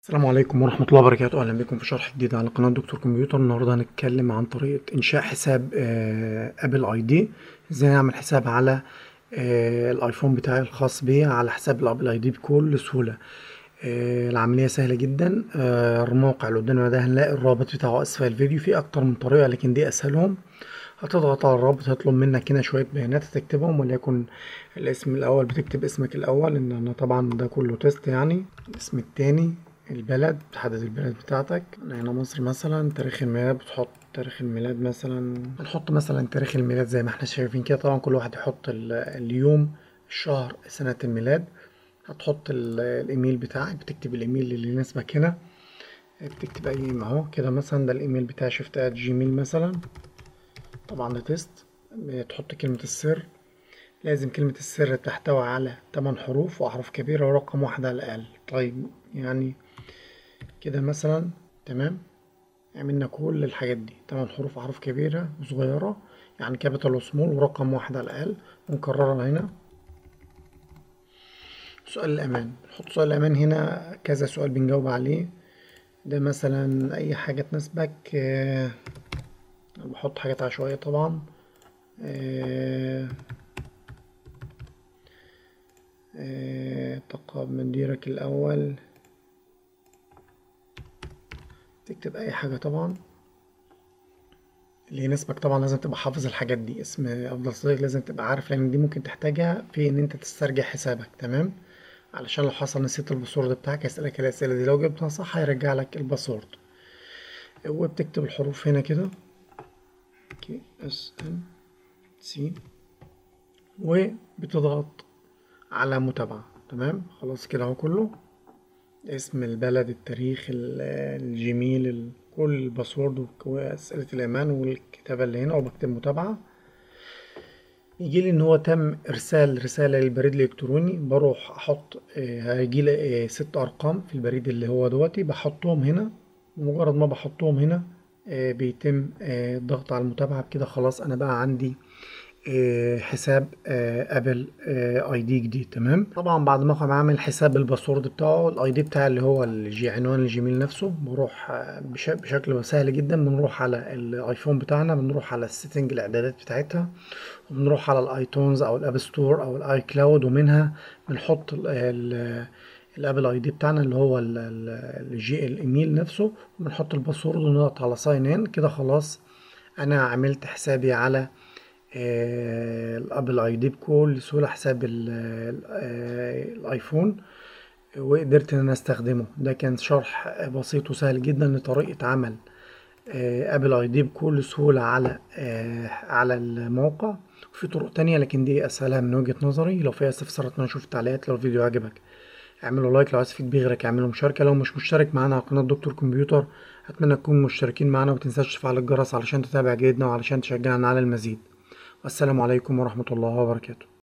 السلام عليكم ورحمة الله وبركاته أهلا بكم في شرح جديد على قناة دكتور كمبيوتر النهاردة هنتكلم عن طريقة إنشاء حساب آه، أبل أي دي إزاي نعمل حساب على آه، الآيفون بتاعي الخاص بي على حساب الأبل أي دي بكل سهولة آه، العملية سهلة جدا آه، الموقع اللي قدامنا ده هنلاقي الرابط بتاعه أسفل الفيديو في أكتر من طريقة لكن دي أسهلهم هتضغط على الرابط هيطلب منك هنا شوية بيانات هتكتبهم وليكن الاسم الأول بتكتب اسمك الأول إن أنا طبعا ده كله تيست يعني الاسم التاني البلد بتحدد البلد بتاعتك أنا هنا مصر مثلا تاريخ الميلاد بتحط تاريخ الميلاد مثلا هنحط مثلا تاريخ الميلاد زي ما احنا شايفين كده طبعا كل واحد يحط ال- اليوم الشهر سنة الميلاد هتحط ال- الايميل بتاعك بتكتب الايميل اللي يناسبك هنا بتكتب اي ايميل اهو كده مثلا ده الايميل بتاعي شفت ات جيميل مثلا طبعا ده تيست تحط كلمة السر لازم كلمة السر تحتوي على 8 حروف وأحرف كبيرة ورقم واحد على الأقل طيب يعني كده مثلا تمام عملنا كل الحاجات دي 8 حروف أحرف كبيرة وصغيرة يعني كابيتال وسمول ورقم واحد على الأقل ونكررها هنا سؤال الأمان نحط سؤال الأمان هنا كذا سؤال بنجاوب عليه ده مثلا أي حاجة تناسبك آه، بحط حاجات عشوائية طبعا آه، آه، تقاب مديرك الأول تكتب أي حاجة طبعا اللي يناسبك طبعا لازم تبقى حافظ الحاجات دي اسم أفضل صديق لازم تبقى عارف لأن دي ممكن تحتاجها في إن أنت تسترجع حسابك تمام علشان لو حصل نسيت الباسورد بتاعك هيسألك الأسئلة دي لو جبتها صح هيرجع لك الباسورد وبتكتب الحروف هنا كده كي اس ان سي وبتضغط على متابعة تمام خلاص كده اهو كله اسم البلد التاريخ ال- الجيميل ال- كل الباسورد وأسئلة الأمان والكتابة اللي هنا وبكتب متابعة يجي لي ان هو تم ارسال رسالة للبريد الالكتروني بروح احط آه، هيجي لي آه، ست ارقام في البريد اللي هو دوتي بحطهم هنا ومجرد ما بحطهم هنا آه، بيتم آه، الضغط على المتابعة بكده خلاص انا بقى عندي آه، حساب آه، ابل آه، اي دي جديد تمام طبعا بعد ما اقوم عامل حساب الباسورد بتاعه الاي دي بتاعي اللي هو الجي عنوان الجيميل نفسه بروح آه، بش- بشكل سهل جدا بنروح على الايفون بتاعنا بنروح على السيتنج الاعدادات بتاعتها وبنروح على الايتونز او الاب ستور او الاي كلاود ومنها بنحط ال- ال- الابل اي دي بتاعنا اللي هو ال- ال- الجي الايميل نفسه وبنحط الباسورد ونضغط على ساين ان كده خلاص انا عملت حسابي على آه، الابل اي دي بكل سهوله حساب ال- ال- آه، الايفون وقدرت ان انا استخدمه ده كان شرح بسيط وسهل جدا لطريقه عمل آه، ابل اي دي بكل سهوله على آه، على الموقع وفي طرق تانية لكن دي اسهلها من وجهة نظري لو في استفسارات انا اشوف التعليقات لو الفيديو عجبك اعملوا لايك لو عايز تفيد بيه غيرك اعملوا مشاركة لو مش مشترك معانا على قناة دكتور كمبيوتر اتمنى تكونوا مشتركين معانا ومتنساش تفعل الجرس علشان تتابع جديدنا وعلشان تشجعنا على المزيد والسلام عليكم ورحمة الله وبركاته